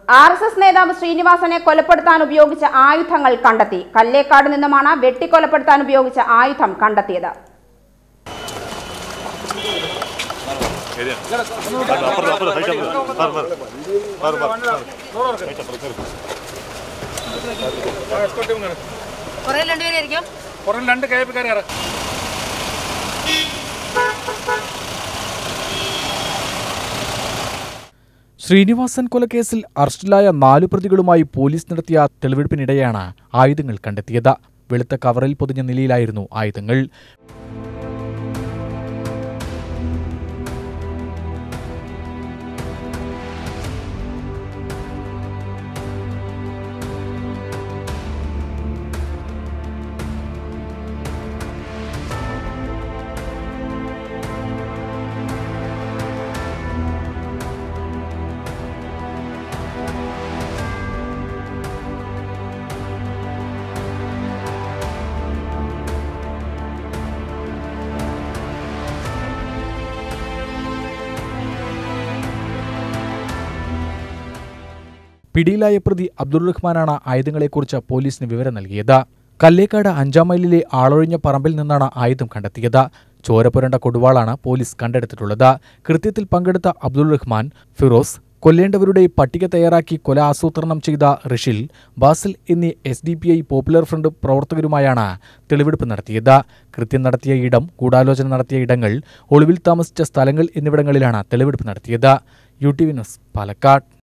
R S S നേതാവ് ശ്രീനിവാസനെ കൊലപ്പെടുത്താൻ ഉപയോഗിച്ച ആയുധങ്ങൾ കണ്ടെത്തി കല്ലേക്കാട് നിന്നുമാണ് വെട്ടിക്കൊലപ്പെടുത്താൻ ഉപയോഗിച്ച ആയുധം കണ്ടെത്തിയത് കുറേ രണ്ടുപേരായിരിക്കും പുറം രണ്ട് കെ പി കയറി ശ്രീനിവാസൻ കൊലക്കേസിൽ അറസ്റ്റിലായ നാലു പ്രതികളുമായി പോലീസ് നടത്തിയ തെളിവെടുപ്പിനിടെയാണ് ആയുധങ്ങൾ കണ്ടെത്തിയത് വെളുത്ത കവറിൽ പൊതിഞ്ഞ നിലയിലായിരുന്നു ആയുധങ്ങൾ പിടിയിലായ പ്രതി അബ്ദുൾ റഹ്മാനാണ് ആയുധങ്ങളെക്കുറിച്ച് പോലീസിന് വിവരം നൽകിയത് കല്ലേക്കാട് അഞ്ചാം മൈലിലെ ആളൊഴിഞ്ഞ പറമ്പിൽ നിന്നാണ് ആയുധം കണ്ടെത്തിയത് ചോരപുരണ്ട കൊടുവാളാണ് പോലീസ് കണ്ടെടുത്തിട്ടുള്ളത് കൃത്യത്തിൽ പങ്കെടുത്ത അബ്ദുൾ റഹ്മാൻ ഫിറോസ് കൊല്ലേണ്ടവരുടെ പട്ടിക തയ്യാറാക്കി കൊല ആസൂത്രണം ചെയ്ത റിഷിൽ ബാസിൽ എന്നീ S D P I popular front പ്രവർത്തകരുമായാണ് തെളിവെടുപ്പ് നടത്തിയത് കൃത്യം നടത്തിയ ഇടം ഗൂഢാലോചന നടത്തിയ ഇടങ്ങൾ ഒളിവിൽ താമസിച്ച സ്ഥലങ്ങൾ എന്നിവിടങ്ങളിലാണ് തെളിവെടുപ്പ് നടത്തിയത് U T V news Palakkad